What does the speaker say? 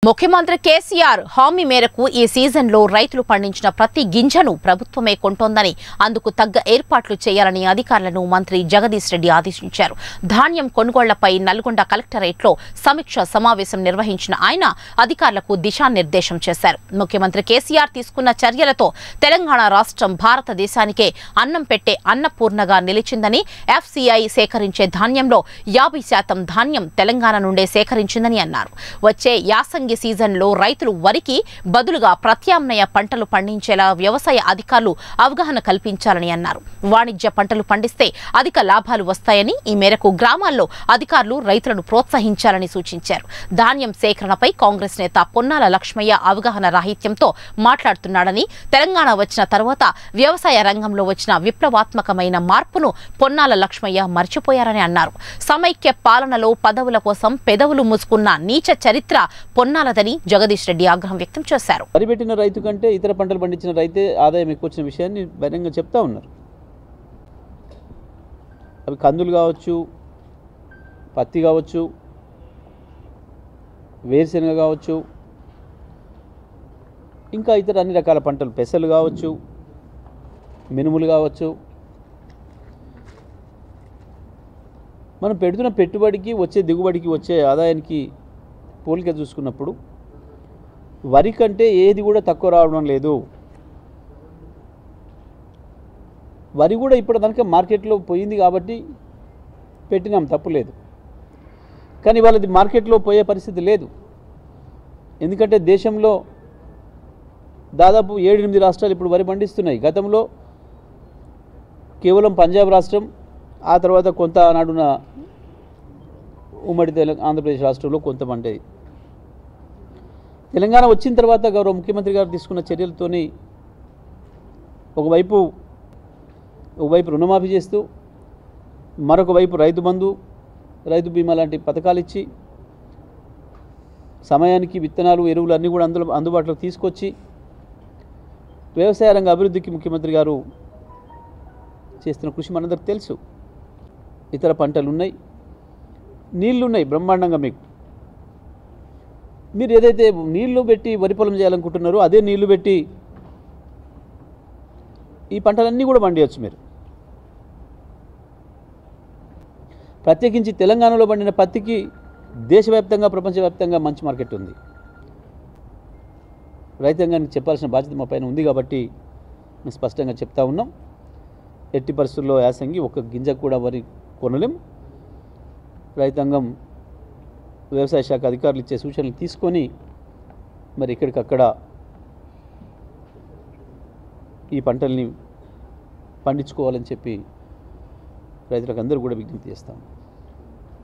ముఖ్యమంత్రి కేసీఆర్ హామీ మేరకు ఈ సీజన్లో రైతులు పండించిన ప్రతి గింజను ప్రభుత్వమే కొంటోందని అందుకు తగ్గ ఏర్పాట్లు చేయాలని అధికారులను మంత్రి జగదీష్ రెడ్డి ఆదేశించారు ధాన్యం కొనుగోళ్లపై నల్గొండ కలెక్టరేట్లో సమీక్ష సమావేశం నిర్వహించిన ఆయన అధికారులకు దిశానిర్దేశం చేశారు ముఖ్యమంత్రి కేసీఆర్ తీసుకున్న చర్యలతో తెలంగాణ రాష్ట్రం భారతదేశానికే అన్నం పెట్టే అన్నపూర్ణగా నిలిచిందని ఎఫ్సీఐ సేకరించే ధాన్యంలో యాభై శాతం ధాన్యం తెలంగాణ నుండే సేకరించిందని అన్నారు వచ్చే యాసంగి సీజన్లో రైతులు వరికి బదులుగా ప్రత్యామ్నాయ పంటలు పండించేలా వ్యవసాయ అధికారులు అవగాహన కల్పించాలని అన్నారు వాణిజ్య పంటలు పండిస్తే అధిక లాభాలు వస్తాయని ఈ మేరకు గ్రామాల్లో అధికారులు రైతులను ప్రోత్సహించాలని సూచించారు ధాన్యం సేకరణపై కాంగ్రెస్ నేత పొన్నాల లక్ష్మయ్య అవగాహన రాహిత్యంతో మాట్లాడుతున్నాడని తెలంగాణ వచ్చిన తర్వాత వ్యవసాయ రంగంలో వచ్చిన విప్లవాత్మకమైన మార్పును పొన్నాల లక్ష్మయ్య మర్చిపోయారని అన్నారు సమైక్య పాలనలో పదవుల కోసం పెదవులు మూసుకున్న నీచ చరిత్ర పొన్నాలదని జగదీష్ రెడ్డి ఆగ్రహం వ్యక్తం చేశారు వరి పెట్టిన రైతు కంటే ఇతర పంటలు పండించిన రైతే ఆదాయం ఎక్కువ వచ్చిన విషయాన్ని బహిరంగ చెప్తా ఉన్నారు అవి కందులు కావచ్చు పత్తి కావచ్చు వేరుశెనగ కావచ్చు ఇంకా ఇతర అన్ని రకాల పంటలు పెసలు కావచ్చు మినుములు కావచ్చు మనం పెడుతున్న పెట్టుబడికి వచ్చే దిగుబడికి వచ్చే ఆదాయానికి పోలిక చూసుకున్నప్పుడు వరి కంటే ఏది కూడా తక్కువ రావడం లేదు వరి కూడా ఇప్పుడు దానికి మార్కెట్లో పోయింది కాబట్టి పెట్టినాం తప్పు లేదు కానీ వాళ్ళది మార్కెట్లో పోయే పరిస్థితి లేదు ఎందుకంటే దేశంలో దాదాపు ఏడెనిమిది రాష్ట్రాలు ఇప్పుడు వరి పండిస్తున్నాయి గతంలో కేవలం పంజాబ్ రాష్ట్రం ఆ తర్వాత కొంత నాడున ఉమ్మడి తెలంగాణ ఆంధ్రప్రదేశ్ రాష్ట్రంలో కొంత పండేది తెలంగాణ వచ్చిన తర్వాత గౌరవ ముఖ్యమంత్రి గారు తీసుకున్న చర్యలతోని ఒకవైపు ఒకవైపు రుణమాఫీ చేస్తూ మరొక వైపు రైతు బంధు రైతు బీమా లాంటి పథకాలు ఇచ్చి సమయానికి విత్తనాలు ఎరువులు అన్నీ కూడా అందులో అందుబాటులోకి తీసుకొచ్చి వ్యవసాయ రంగ అభివృద్ధికి ముఖ్యమంత్రి గారు చేస్తున్న కృషి మనందరికి తెలుసు ఇతర పంటలు ఉన్నాయి నీళ్లు ఉన్నాయి బ్రహ్మాండంగా మీకు మీరు ఏదైతే నీళ్లు పెట్టి వరి పొలం చేయాలనుకుంటున్నారో అదే నీళ్లు పెట్టి ఈ పంటలన్నీ కూడా పండియచ్చు మీరు ప్రత్యేకించి తెలంగాణలో పండిన పత్తికి దేశవ్యాప్తంగా ప్రపంచవ్యాప్తంగా మంచి మార్కెట్ ఉంది రైతాంగానికి చెప్పాల్సిన బాధ్యత మా పైన ఉంది కాబట్టి మేము స్పష్టంగా చెప్తా ఉన్నాం ఎట్టి పరిస్థితుల్లో యాసంగి ఒక గింజ కూడా వరి కొనలేం రైతాంగం వ్యవసాయ శాఖ అధికారులు ఇచ్చే సూచనలు తీసుకొని మరి ఇక్కడికక్కడ ఈ పంటల్ని పండించుకోవాలని చెప్పి రైతులకు అందరూ కూడా విజ్ఞప్తి చేస్తాం